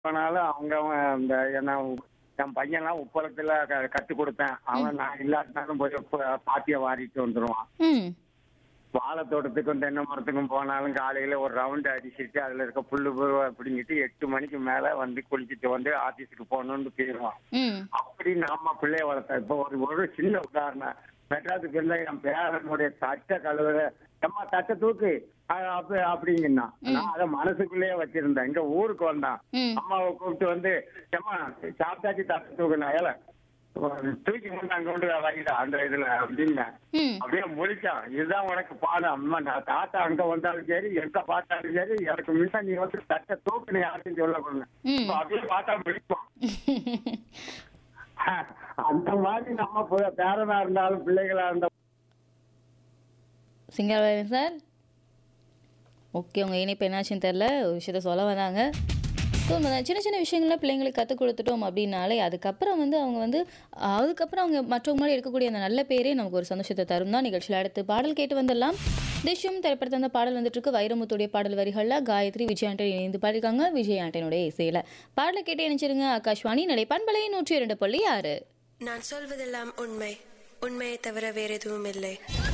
போனாலும் அவங்க அவன் இந்த என்ன என் பையன்லாம் உப்பளத்துல க- கத்து கொடுத்தேன் அவன் நான் இல்லாட்டினாலும் போய் உப்பு- பாத்திய வாரிட்டு வந்துருவான் ம் வாழை தோட்டத்துக்கும் தென்னை மரத்துக்கும் போனாலும் காலையில ஒரு ரவுண்ட் அடிச்சிட்டு அதுல இருக்க புல்லு புழுவை பிடிங்கிட்டு எட்டு மணிக்கு மேல வந்து குளிச்சுட்டு வந்து ஆபீஸுக்கு போகணும்னு போயிடுவான் ம் அப்படி நாம பிள்ளைய வளர்த்தோம் இப்போ ஒரு ஒரு சின்ன உதாரணம் மெட்ராஸுக்கு இருந்த என் பேரனுடைய தட்டை கழுவுற அம்மா தட்டை தூக்கு அஹ் அப்ப அப்படிங்கன்னா நான் அதை மனசுக்குள்ளேயே வச்சிருந்தேன் இங்க ஊருக்கு வந்தான் ம். அம்மாவை கூப்பிட்டு வந்து அம்மா சாப்பிட்டாச்சு தட்டை தூக்குனா ஏல தூக்கி கொண்டு அங்க கொண்டு வாங்கிட்டா அந்த இதுல அப்படின்னேன் ம் அப்படியே முழிச்சான் இதுதான் உனக்கு பாடம் அம்மா நான் தாத்தா அங்க வந்தாலும் சரி எங்க பார்த்தாலும் சரி எனக்கு முன்ன நீ வந்து தட்டை தூக்குன்னு யாருக்கும் சொல்லக்கூடாது ம். அப்படியே பார்த்தா முடிப்போம் அந்த மாதிரி நம்ம பு- பேரனா இருந்தாலும் பிள்ளைகளா இருந்தாலும் சிங்கராயன் சார் ஓகே உங்கள் இணைப்பு என்னாச்சுன்னு தெரில ஒரு விஷயத்த சொல்ல வந்தாங்க ஸோ சின்ன சின்ன விஷயங்கள பிள்ளைங்களுக்கு கற்றுக் கொடுத்துட்டோம் அப்படின்னாலே அதுக்கப்புறம் வந்து அவங்க வந்து அதுக்கப்புறம் அவங்க மற்றவங்க முன்னாடி எடுக்கக்கூடிய அந்த நல்ல பேரே நமக்கு ஒரு சந்தோஷத்தை தரும் தான் நிகழ்ச்சியில் அடுத்து பாடல் கேட்டு வந்துடலாம் திஷ்யம் திரைப்படத்தை அந்த பாடல் வந்துட்டு இருக்கு வைரமுத்துடைய பாடல் வரிகளில் காயத்ரி விஜய் ஆண்டன் இணைந்து பாடிருக்காங்க விஜய் ஆண்டனுடைய இசையில் பாடலை கேட்டு இணைச்சிருங்க ஆகாஷ்வாணி நடை பண்பலை நூற்றி இரண்டு புள்ளி ஆறு நான் சொல்வதெல்லாம் உண்மை உண்மையை தவிர வேற எதுவும் இல்லை